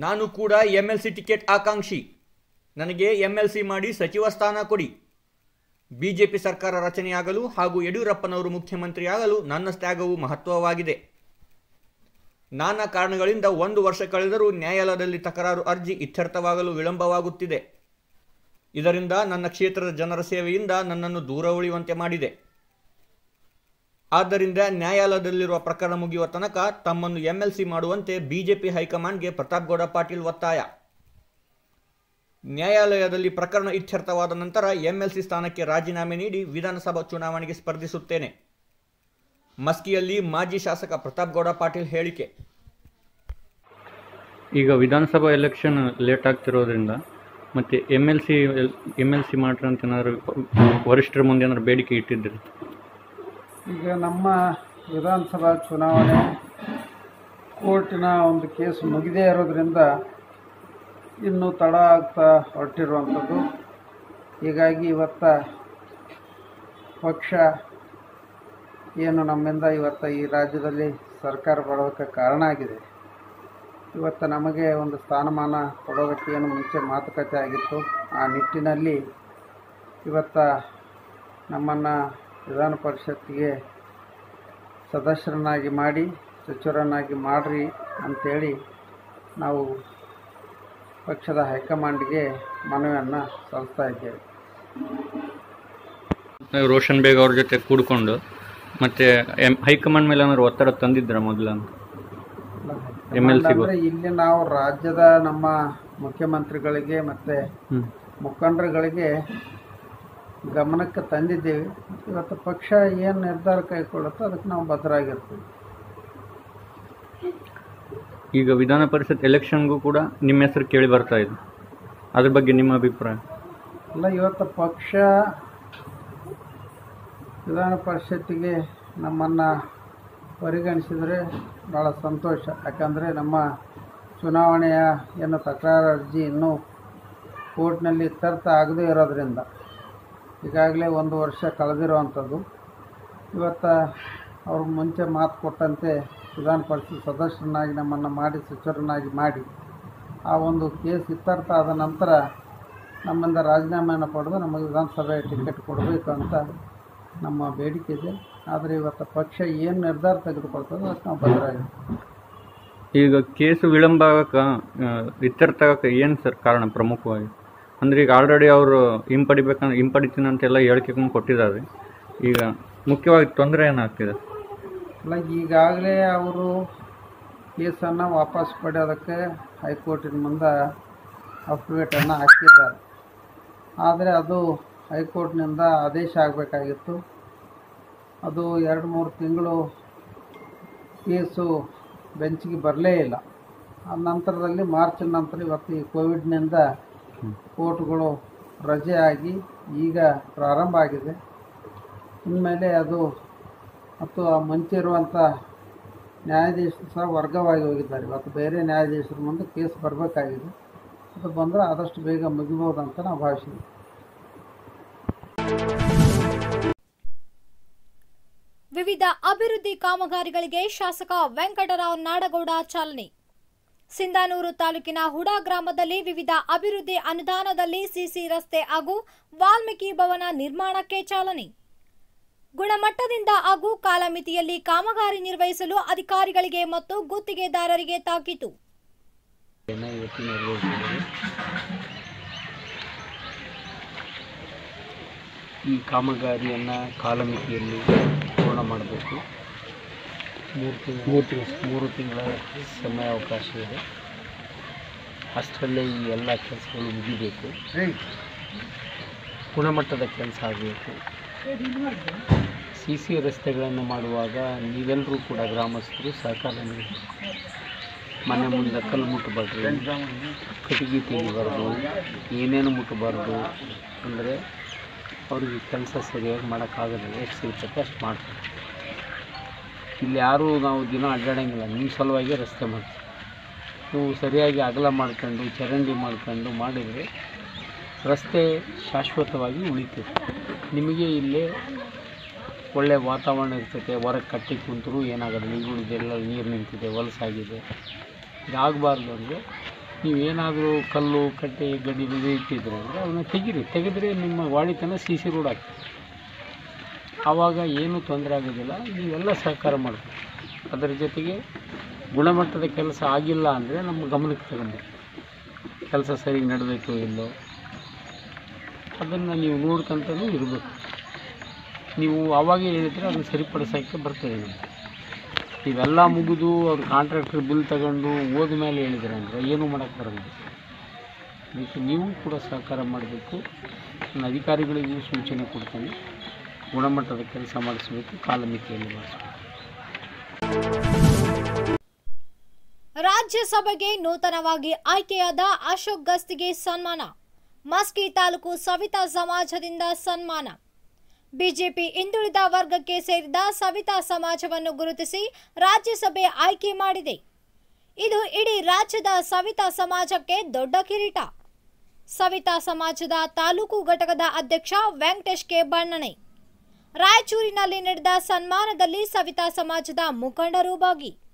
ನಾನು ಕೂಡ M L C ticket ಆಕಾಂಕ್ಷಿ ನನಗೆ ಎಮ್ ಎಲ್ ಸಿ ಮಾಡಿ ಸಚಿವ ಸ್ಥಾನ ಕೊಡಿ ಬಿಜೆಪಿ ಸರ್ಕಾರ ರಚನೆಯಾಗಲು ಹಾಗೂ ಯಡಿಯೂರಪ್ಪನವರು ಮುಖ್ಯಮಂತ್ರಿಯಾಗಲು ನನ್ನ ತ್ಯಾಗವು ಮಹತ್ವವಾಗಿದೆ ನಾನಾ ಕಾರಣಗಳಿಂದ ಒಂದು ವರ್ಷ ಕಳೆದರೂ ನ್ಯಾಯಾಲಯದಲ್ಲಿ ತಕರಾರು ಅರ್ಜಿ ಇತ್ಯರ್ಥವಾಗಲು ವಿಳಂಬವಾಗುತ್ತಿದೆ ಇದರಿಂದ ನನ್ನ ಕ್ಷೇತ್ರದ ಜನರ ಸೇವೆಯಿಂದ ನನ್ನನ್ನು ದೂರ ಉಳಿಯುವಂತೆ ಮಾಡಿದೆ ಆದ್ದರಿಂದ ನ್ಯಾಯಾಲಯದಲ್ಲಿರುವ ಪ್ರಕರಣ ಮುಗಿಯುವ ತನಕ ತಮ್ಮನ್ನು ಎಂಎಲ್ಸಿ ಮಾಡುವಂತೆ ಬಿಜೆಪಿ ಹೈಕಮಾಂಡ್ಗೆ ಪ್ರತಾಪ್ ಗೌಡ ಪಾಟೀಲ್ ಒತ್ತಾಯ ನ್ಯಾಯಾಲಯದಲ್ಲಿ ಪ್ರಕರಣ ಇತ್ಯರ್ಥವಾದ ನಂತರ ಎಂಎಲ್ಸಿ ಸ್ಥಾನಕ್ಕೆ ರಾಜೀನಾಮೆ ನೀಡಿ ವಿಧಾನಸಭಾ ಚುನಾವಣೆಗೆ ಸ್ಪರ್ಧಿಸುತ್ತೇನೆ ಮಸ್ಕಿಯಲ್ಲಿ ಮಾಜಿ ಶಾಸಕ ಪ್ರತಾಪ್ ಗೌಡ ಪಾಟೀಲ್ ಹೇಳಿಕೆ ಈಗ ವಿಧಾನಸಭಾ ಎಲೆಕ್ಷನ್ ಲೇಟ್ ಆಗ್ತಿರೋದ್ರಿಂದ ಮತ್ತು M L C M L C ಮಾಡ್ರಿ ಅಂತ ಏನಾದ್ರು ವರಿಷ್ಠರ ಮುಂದೆ ಏನಾದ್ರು ಬೇಡಿಕೆ ಇಟ್ಟಿದ್ದೀರಿ ಈಗ ನಮ್ಮ ವಿಧಾನಸಭಾ ಚುನಾವಣೆ ಕೋರ್ಟಿನ ಒಂದು ಕೇಸ್ ಮುಗಿದೇ ಇರೋದ್ರಿಂದ ಇನ್ನೂ ತಡ ಆಗ್ತಾ ಹೊರಟಿರುವಂಥದ್ದು ಹೀಗಾಗಿ ಇವತ್ತ ಪಕ್ಷ ಏನು ನಮ್ಮಿಂದ ಇವತ್ತು ಈ ರಾಜ್ಯದಲ್ಲಿ ಸರ್ಕಾರ ಬರೋದಕ್ಕೆ ಕಾರಣ ಆಗಿದೆ ಇವತ್ತು ನಮಗೆ ಒಂದು ಸ್ಥಾನಮಾನ ಕೊಡೋದಕ್ಕೆ ಏನು ಮುಂಚೆ ಮಾತುಕತೆ ಆಗಿತ್ತು ಆ ನಿಟ್ಟಿನಲ್ಲಿ ಇವತ್ತು ನಮ್ಮನ್ನು ವಿಧಾನ ಪರಿಷತ್ತಿಗೆ ಸದಸ್ಯರನ್ನಾಗಿ ಮಾಡಿ ಸಚಿವರನ್ನಾಗಿ ಮಾಡಿರಿ ಅಂಥೇಳಿ ನಾವು ಪಕ್ಷದ ಹೈಕಮಾಂಡ್ಗೆ ಮನವಿಯನ್ನು ಸಲ್ಲಿಸ್ತಾ ಇದ್ದೇವೆ ರೋಷನ್ ಬೇಗ್ ಅವ್ರ ಜೊತೆ ಕೂಡ್ಕೊಂಡು ಮತ್ತು ಎಮ್ ಹೈಕಮಾಂಡ್ ಮೇಲೆ ಏನಾದ್ರು ಒತ್ತಡ ತಂದಿದ್ರ ಮೊದಲು ಎಮ್ ಎಲ್ ಸಿಗೂ ಅಂದರೆ ಇಲ್ಲಿ ನಾವು ರಾಜ್ಯದ ನಮ್ಮ ಮುಖ್ಯಮಂತ್ರಿಗಳಿಗೆ ಮತ್ತು ಹ್ಞೂ ಮುಖಂಡರುಗಳಿಗೆ ಗಮನಕ್ಕೆ ತಂದಿದ್ದೇವೆ ಇವತ್ತು ಪಕ್ಷ ಏನು ನಿರ್ಧಾರ ಕೈಗೊಳ್ಳುತ್ತೋ ಅದಕ್ಕೆ ನಾವು ಬದ್ಧರಾಗಿರ್ತೀವಿ ಈಗ ವಿಧಾನ ಪರಿಷತ್ ಎಲೆಕ್ಷನ್ಗೂ ಕೂಡ ನಿಮ್ಮ ಹೆಸರು ಕೇಳಿ ಬರ್ತಾ ಇದೆ ಅದ್ರ ಬಗ್ಗೆ ನಿಮ್ಮ ಅಭಿಪ್ರಾಯ ಅಲ್ಲ ಇವತ್ತು ಪಕ್ಷ ವಿಧಾನ ಪರಿಷತ್ತಿಗೆ ನಮ್ಮನ್ನು ಪರಿಗಣಿಸಿದರೆ ಭಾಳ ಸಂತೋಷ ಯಾಕಂದರೆ ನಮ್ಮ ಚುನಾವಣೆಯ ಏನು ತಕರಾರು ಅರ್ಜಿ ಇನ್ನೂ ಕೋರ್ಟ್ನಲ್ಲಿ ಇತ್ಯರ್ಥ ಆಗದೇ ಇರೋದ್ರಿಂದ ಈಗಾಗಲೇ ಒಂದು ವರ್ಷ ಕಳೆದಿರುವಂಥದ್ದು ಇವತ್ತು ಅವ್ರು ಮುಂಚೆ ಮಾತು ಕೊಟ್ಟಂತೆ ವಿಧಾನ ಪರಿಷತ್ ಸದಸ್ಯರನ್ನಾಗಿ ನಮ್ಮನ್ನು ಮಾಡಿ ಸಚಿವರನ್ನಾಗಿ ಮಾಡಿ ಆ ಒಂದು ಕೇಸ್ ಇತ್ಯರ್ಥ ಆದ ನಂತರ ನಮ್ಮಿಂದ ರಾಜೀನಾಮೆಯನ್ನು ಪಡೆದು ನಮಗೆ ವಿಧಾನಸಭೆ ಟಿಕೆಟ್ ಕೊಡಬೇಕು ಅಂತ ನಮ್ಮ ಬೇಡಿಕೆ ಇದೆ ಆದರೆ ಇವತ್ತು ಪಕ್ಷ ಏನು ನಿರ್ಧಾರ ತೆಗೆದುಕೊಳ್ತದೋ ಅದಕ್ಕೆ ನಾವು ಬದ್ಧರಾಗಿರ್ತೀವಿ ಈಗ ಕೇಸು ವಿಳಂಬ ಆಗಕ್ಕೆ ಇತ್ಯರ್ಥ ಆಗಕ್ಕೆ ಏನು ಸರ್ ಕಾರಣ ಪ್ರಮುಖವಾಗಿ ಅಂದರೆ ಈಗ ಆಲ್ರೆಡಿ ಅವರು ಹಿಂಪಡಿಬೇಕಂದ್ರೆ ಹಿಂಪಡಿತೀನಿ ಅಂತೆಲ್ಲ ಹೇಳಿಕೆಗಳನ್ನು ಕೊಟ್ಟಿದ್ದಾರೆ ಈಗ ಮುಖ್ಯವಾಗಿ ತೊಂದರೆ ಏನಾಗ್ತಿದೆ ಅಲ್ಲ ಈಗಾಗಲೇ ಅವರು ಕೇಸನ್ನು ವಾಪಸ್ ಪಡೆಯೋದಕ್ಕೆ ಹೈಕೋರ್ಟಿನ ಮುಂದೆ ಅಫಿಡವಿಟನ್ನು ಹಾಕಿದ್ದಾರೆ ಆದರೆ ಅದು ಹೈಕೋರ್ಟ್ನಿಂದ ಆದೇಶ ಆಗಬೇಕಾಗಿತ್ತು ಅದು ಎರಡು ಮೂರು ತಿಂಗಳು ಕೇಸು ಬೆಂಚಿಗೆ ಬರಲೇ ಇಲ್ಲ ಆ ನಂತರದಲ್ಲಿ ಮಾರ್ಚ್ ನಂತರ ಇವತ್ತು ಈ ಕೋವಿಡ್ನಿಂದ ಕೋರ್ಟ್ಗಳು ರಜೆ ಆಗಿ ಈಗ ಪ್ರಾರಂಭ ಆಗಿದೆ ಇನ್ಮೇಲೆ ಅದು ಮತ್ತು ಆ ಮುಂಚೆ ಇರುವಂಥ ನ್ಯಾಯಾಧೀಶರು ಸಹ ವರ್ಗವಾಗಿ ಹೋಗಿದ್ದಾರೆ ಇವತ್ತು ಬೇರೆ ನ್ಯಾಯಾಧೀಶರ ಮುಂದೆ ಕೇಸ್ ಬರಬೇಕಾಗಿದೆ ಅದು ಬಂದರೆ ಆದಷ್ಟು ಬೇಗ ಮುಗಿಬೋದು ಅಂತ ನಾವು ಭಾವಿಸಿದ್ವಿ ವಿವಿಧ ಅಭಿವೃದ್ಧಿ ಕಾಮಗಾರಿಗಳಿಗೆ ಶಾಸಕ ವೆಂಕಟರಾವ್ ನಾಡಗೌಡ ಚಾಲನೆ ಸಿಂಧಾನೂರು ತಾಲೂಕಿನ ಹುಡಾ ಗ್ರಾಮದಲ್ಲಿ ವಿವಿಧ ಅಭಿವೃದ್ಧಿ ಅನುದಾನದಲ್ಲಿ ಸಿಸಿ ರಸ್ತೆ ಹಾಗೂ ವಾಲ್ಮೀಕಿ ಭವನ ನಿರ್ಮಾಣಕ್ಕೆ ಚಾಲನೆ ಗುಣಮಟ್ಟದಿಂದ ಹಾಗೂ ಕಾಲಮಿತಿಯಲ್ಲಿ ಕಾಮಗಾರಿ ನಿರ್ವಹಿಸಲು ಅಧಿಕಾರಿಗಳಿಗೆ ಮತ್ತು ಗುತ್ತಿಗೆದಾರರಿಗೆ ತಾಕೀತು ಈ ಕಾಮಗಾರಿಯನ್ನು ಕಾಲಮಿತಿಯಲ್ಲಿ ಪೂರ್ಣ ಮಾಡಬೇಕು ಮೂರು ತಿಂಗಳು ಮೂರು ತಿಂಗಳು ಮೂರು ತಿಂಗಳ ಸಮಯಾವಕಾಶ ಇದೆ ಅಷ್ಟರಲ್ಲೇ ಈ ಎಲ್ಲ ಕೆಲಸಗಳು ಮುಗಿಬೇಕು ಗುಣಮಟ್ಟದ ಕೆಲಸ ಆಗಬೇಕು ಸಿ ಸಿ ರಸ್ತೆಗಳನ್ನು ಮಾಡುವಾಗ ನೀವೆಲ್ಲರೂ ಕೂಡ ಗ್ರಾಮಸ್ಥರು ಸಹಕಾರ ನೀಡಿ ಮನೆ ಮುಂದೆ ಕಲ್ಲು ಮುಟ್ಟಬಾರ್ದು ಕಟ್ಟಿಗೆ ತೆಗಿಬಾರ್ದು ಏನೇನು ಮುಟ್ಟಬಾರ್ದು ಅಂದರೆ ಅವ್ರಿಗೆ ಕೆಲಸ ಸರಿಯಾಗಿ ಮಾಡೋಕ್ಕಾಗೋದಿಲ್ಲ ಎಷ್ಟು ಸಿಗ್ತೈತೆ ಅಷ್ಟು ಮಾಡ್ತಾರೆ ಇಲ್ಲಿ ಯಾರೂ ನಾವು ದಿನ ಅಡ್ಡಾಡಂಗಿಲ್ಲ ನಿಮ್ಮ ಸಲುವಾಗಿ ರಸ್ತೆ ಮಾಡ್ತೀವಿ ನೀವು ಸರಿಯಾಗಿ ಅಗಲ ಮಾಡ್ಕೊಂಡು ಚರಂಡಿ ಮಾಡ್ಕೊಂಡು ಮಾಡಿದರೆ ರಸ್ತೆ ಶಾಶ್ವತವಾಗಿ ಉಳಿತದೆ ನಿಮಗೆ ಇಲ್ಲೇ ಒಳ್ಳೆಯ ವಾತಾವರಣ ಇರ್ತೈತೆ ಹೊರಗೆ ಕಟ್ಟಿ ಕುಂತರೂ ಏನಾಗೋದಿಲ್ಲ ಈಗುಳಿದೆಲ್ಲ ನೀರು ನಿಂತಿದೆ ಹೊಲಸಾಗಿದೆ ಇದಾಗಬಾರ್ದು ಅಂದರೆ ನೀವೇನಾದರೂ ಕಲ್ಲು ಕಟ್ಟೆ ಗಡಿ ಇದು ಇಟ್ಟಿದ್ರೆ ಅಂದರೆ ಅವನ್ನ ತೆಗೀರಿ ತೆಗೆದ್ರೆ ನಿಮ್ಮ ವಾಡಿತನ ಸಿ ಸಿ ರೋಡ್ ಆಗ್ತದೆ ಆವಾಗ ಏನೂ ತೊಂದರೆ ಆಗೋದಿಲ್ಲ ನೀವೆಲ್ಲ ಸಹಕಾರ ಮಾಡಬೇಕು ಅದರ ಜೊತೆಗೆ ಗುಣಮಟ್ಟದ ಕೆಲಸ ಆಗಿಲ್ಲ ಅಂದರೆ ನಮ್ಮ ಗಮನಕ್ಕೆ ತಗೊಂಡು ಕೆಲಸ ಸರಿ ನಡೆದೈತೋ ಇಲ್ಲೋ ಅದನ್ನು ನೀವು ನೋಡ್ಕೊಂತಲೂ ಇರಬೇಕು ನೀವು ಆವಾಗೇ ಹೇಳಿದರೆ ಅದನ್ನು ಸರಿಪಡಿಸೋಕ್ಕೆ ಬರ್ತದೆ ನಮಗೆ ಇವೆಲ್ಲ ಮುಗಿದು ಅವ್ರು ಕಾಂಟ್ರಾಕ್ಟರ್ ಬಿಲ್ ತಗೊಂಡು ಹೋದ ಮೇಲೆ ಹೇಳಿದ್ರೆ ಅಂದರೆ ಏನೂ ಮಾಡೋಕ್ಕೆ ಬರಲ್ಲ ಅದಕ್ಕೆ ನೀವು ಕೂಡ ಸಹಕಾರ ಮಾಡಬೇಕು ನನ್ನ ಅಧಿಕಾರಿಗಳಿಗೂ ಸೂಚನೆ ಕೊಡ್ತೇನೆ ಗುಣಮಟ್ಟದ ಕೆಲಸ ಮಾಡಿಸಬೇಕು ಕಾಲಮಿತಿಯಲ್ಲಿ ಮಾಡಿಸಬೇಕು ರಾಜ್ಯಸಭೆಗೆ ನೂತನವಾಗಿ ಆಯ್ಕೆಯಾದ ಅಶೋಕ್ ಗಸ್ತಿಗೆ ಸನ್ಮಾನ ಮಸ್ಕಿ ತಾಲೂಕು ಸವಿತಾ ಸಮಾಜದಿಂದ ಸನ್ಮಾನ ಬಿಜೆಪಿ ಹಿಂದುಳಿದ ವರ್ಗಕ್ಕೆ ಸೇರಿದ ಸವಿತಾ ಸಮಾಜವನ್ನು ಗುರುತಿಸಿ ರಾಜ್ಯಸಭೆ ಆಯ್ಕೆ ಮಾಡಿದೆ ಇದು ಇಡೀ ರಾಜ್ಯದ ಸವಿತಾ ಸಮಾಜಕ್ಕೆ ದೊಡ್ಡ ಕಿರೀಟ ಸವಿತಾ ಸಮಾಜದ ತಾಲೂಕು ಘಟಕದ ಅಧ್ಯಕ್ಷ ವೆಂಕಟೇಶ್ ಕೆ ಬಣ್ಣನೆ ರಾಯಚೂರಿನಲ್ಲಿ ನಡೆದ ಸನ್ಮಾನದಲ್ಲಿ ಸವಿತಾ ಸಮಾಜದ ಮುಖಂಡರು ಭಾಗಿ